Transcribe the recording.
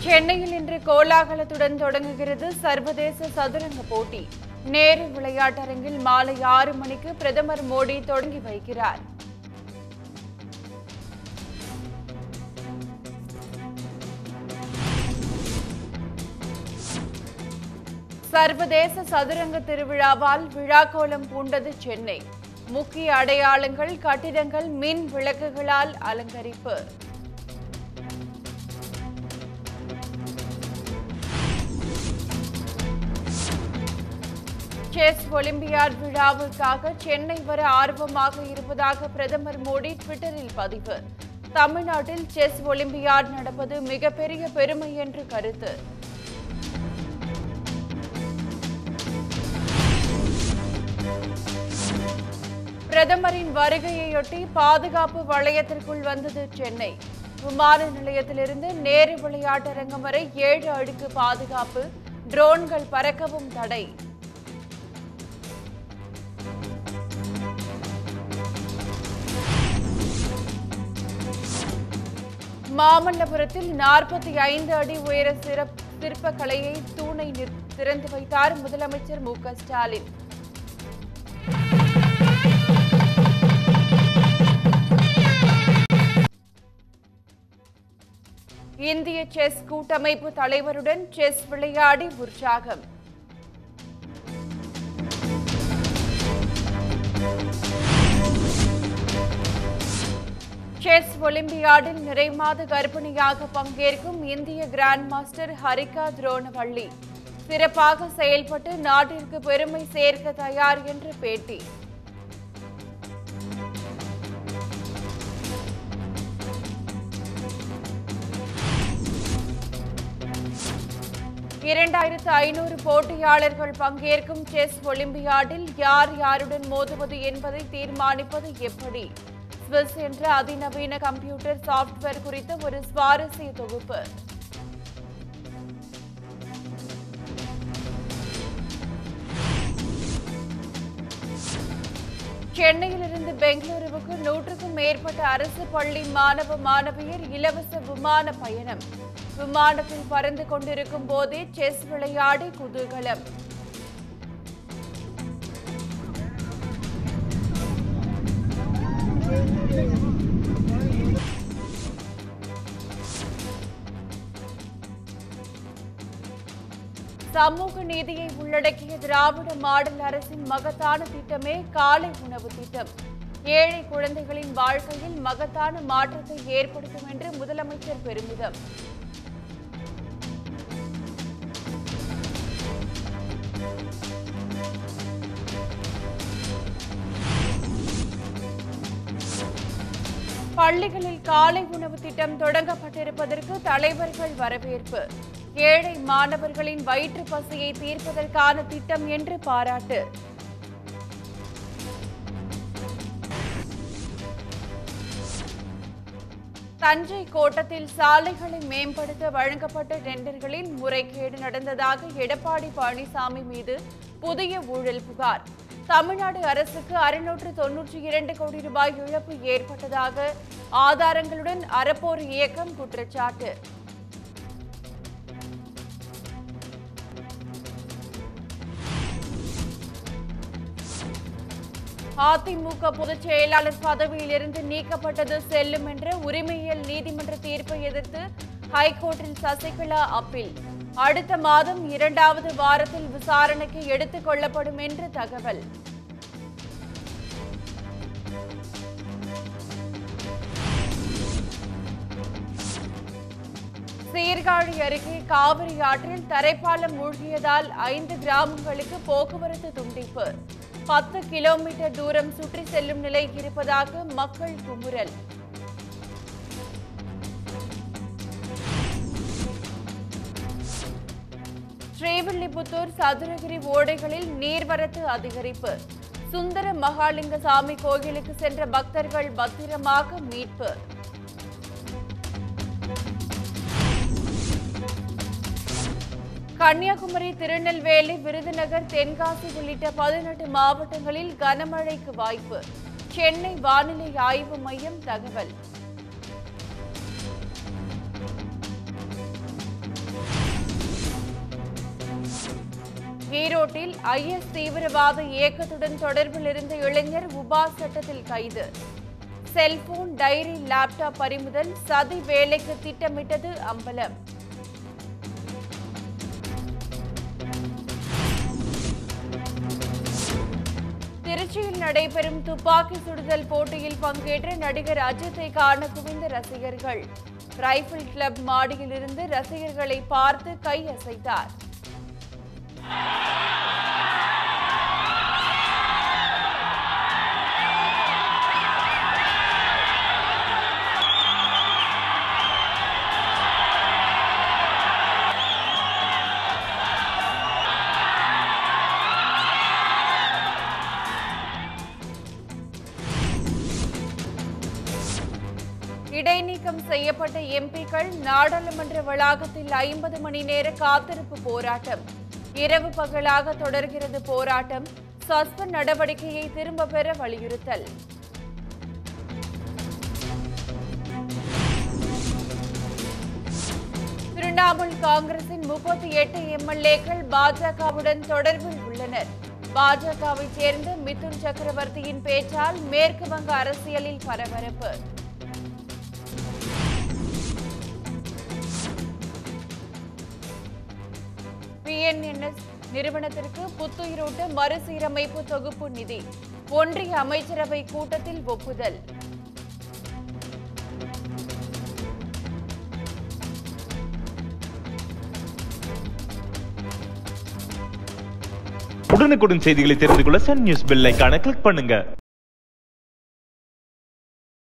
சென்னையில் இன்று கோலாகலத்துடன் தொடங்குகிறது சர்வதேச சதுரங்க போட்டி நேரு விளையாட்டரங்கில் மாலை ஆறு மணிக்கு பிரதமர் மோடி தொடங்கி வைக்கிறார் சர்வதேச சதுரங்க திருவிழாவால் விழாக்கோலம் பூண்டது சென்னை முக்கிய அடையாளங்கள் கட்டிடங்கள் மின் விளக்குகளால் அலங்கரிப்பு செஸ் ஒலிம்பியாட் விழாவுக்காக சென்னை வர ஆர்வமாக இருப்பதாக பிரதமர் மோடி ட்விட்டரில் பதிவு தமிழ்நாட்டில் செஸ் ஒலிம்பியாட் நடப்பது மிகப்பெரிய பெருமை என்று கருத்து பிரதமரின் வருகையையொட்டி பாதுகாப்பு வளையத்திற்குள் வந்தது சென்னை விமான நிலையத்திலிருந்து நேரு விளையாட்டரங்கம் வரை ஏழு அடுக்கு பாதுகாப்பு ட்ரோன்கள் பறக்கவும் தடை மாமல்லபுரத்தில் நாற்பத்தி ஐந்து அடி உயர சிறப் சிற்ப கலையை தூணை நிற்- திறந்து வைத்தார் முதலமைச்சர் மு க ஸ்டாலின் இந்திய செஸ் கூட்டமைப்பு தலைவருடன் செஸ் விளையாடி உற்சாகம் செஸ் ஒலிம்பியாடில் நிறைமாத கர்ப்பிணியாக பங்கேற்கும் இந்திய கிராண்ட் மாஸ்டர் ஹரிகா துரோணவள்ளி சிறப்பாக செயல்பட்டு நாட்டிற்கு பெருமை சேர்க்க தயார் என்று பேட்டி இரண்டாயிரத்து ஐநூறு போட்டியாளர்கள் பங்கேற்கும் செஸ் ஒலிம்பியாடில் யார் யாருடன் மோதுவது என்பதை தீர்மானிப்பது எப்படி ஸ்விஸ் என்ற அதிநவீன கம்ப்யூட்டர் சாஃப்ட்வேர் குறித்த ஒரு சுவாரஸ்ய தொகுப்பு சென்னையிலிருந்து பெங்களூருவுக்கு நூற்றுக்கும் மேற்பட்ட அரசு பள்ளி மாணவ மாணவியர் இலவச விமான பயணம் விமானத்தில் பறந்து கொண்டிருக்கும் போதே செஸ் விளையாடி குதூகலம் சமூக நீதியை உள்ளடக்கிய திராவிட மாடல் அரசின் மகத்தான திட்டமே காலை உணவு திட்டம் ஏழை குழந்தைகளின் வாழ்க்கையில் மகத்தான மாற்றத்தை ஏற்படுத்தும் என்று முதலமைச்சர் பெருமிதம் பள்ளிகளில் காலை உணவு திட்டம் தொடங்கப்பட்டிருப்பதற்கு தலைவர்கள் வரவேற்பு ஏழை மாணவர்களின் வயிற்று பசியை தீர்ப்பதற்கான திட்டம் என்று பாராட்டு தஞ்சை கோட்டத்தில் சாலைகளை மேம்படுத்த வழங்கப்பட்ட டெண்டர்களில் முறைகேடு நடந்ததாக எடப்பாடி பழனிசாமி மீது புதிய ஊழல் புகார் தமிழ்நாடு அரசுக்கு அறுநூற்று தொன்னூற்றி இரண்டு கோடி ரூபாய் இழப்பு ஏற்பட்டதாக ஆதாரங்களுடன் அறப்போர் இயக்கம் குற்றச்சாட்டு அதிமுக பொதுச் செயலாளர் பதவியிலிருந்து நீக்கப்பட்டது செல்லும் என்ற உரிமையியல் நீதிமன்ற தீர்ப்பை எதிர்த்து ஹைகோர்ட்டில் சசிகலா அப்பீல் அடுத்த மாதம் இரண்டாவது வாரத்தில் விசாரணைக்கு எடுத்துக் கொள்ளப்படும் என்று தகவல் சீர்காழி அருகே காவிரி ஆற்றில் தரைப்பாலம் மூழ்கியதால் ஐந்து கிராமங்களுக்கு போக்குவரத்து துண்டிப்பு பத்து கிலோமீட்டர் தூரம் சுற்றி செல்லும் நிலை இருப்பதாக மக்கள் குமுறல் ஸ்ரீவில்லிபுத்தூர் சதுரகிரி ஓடைகளில் நீர்வரத்து அதிகரிப்பு சுந்தர மகாலிங்க சாமி கோயிலுக்கு சென்ற பக்தர்கள் பத்திரமாக மீட்பு கன்னியாகுமரி திருநெல்வேலி விருதுநகர் தென்காசி உள்ளிட்ட பதினெட்டு மாவட்டங்களில் கனமழைக்கு வாய்ப்பு சென்னை வானிலை ஆய்வு மையம் தகவல் ஈரோட்டில் ஐஎஸ் தீவிரவாத இயக்கத்துடன் தொடர்பில் இருந்த இளைஞர் உபா சட்டத்தில் கைது செல்போன் டைரி லேப்டாப் பறிமுதல் சதி வேலைக்கு திட்டமிட்டது அம்பலம் திருச்சியில் நடைபெறும் துப்பாக்கி சுடுதல் போட்டியில் பங்கேற்ற நடிகர் அஜித்தை காண குவிந்த ரசிகர்கள் ரைபிள் கிளப் மாடியில் இருந்து ரசிகர்களை பார்த்து கை அசைத்தார் இடைநீக்கம் செய்யப்பட்ட எம்பிக்கள் நாடாளுமன்ற வளாகத்தில் ஐம்பது மணி நேர காத்திருப்பு போராட்டம் இரவு பகலாக தொடர்கிறது போராட்டம் சஸ்பெண்ட் நடவடிக்கையை திரும்ப பெற வலியுறுத்தல் திரிணாமுல் காங்கிரசின் முப்பத்தி எட்டு எம்எல்ஏக்கள் பாஜகவுடன் தொடர்பில் உள்ளனர் பாஜகவைச் சேர்ந்த மிதுன் சக்கரவர்த்தியின் பேச்சால் மேற்கு வங்க அரசியலில் பரபரப்பு பிஎன்என்எஸ் நிறுவனத்திற்கு புத்துயிரூட்ட மறுசீரமைப்பு தொகுப்பு நிதி ஒன்றிய அமைச்சரவை கூட்டத்தில் ஒப்புதல் உடனுக்குடன் செய்திகளை தெரிந்து கொள்ள சன் நியூஸ் பெல் ஐகானை கிளிக் பண்ணுங்க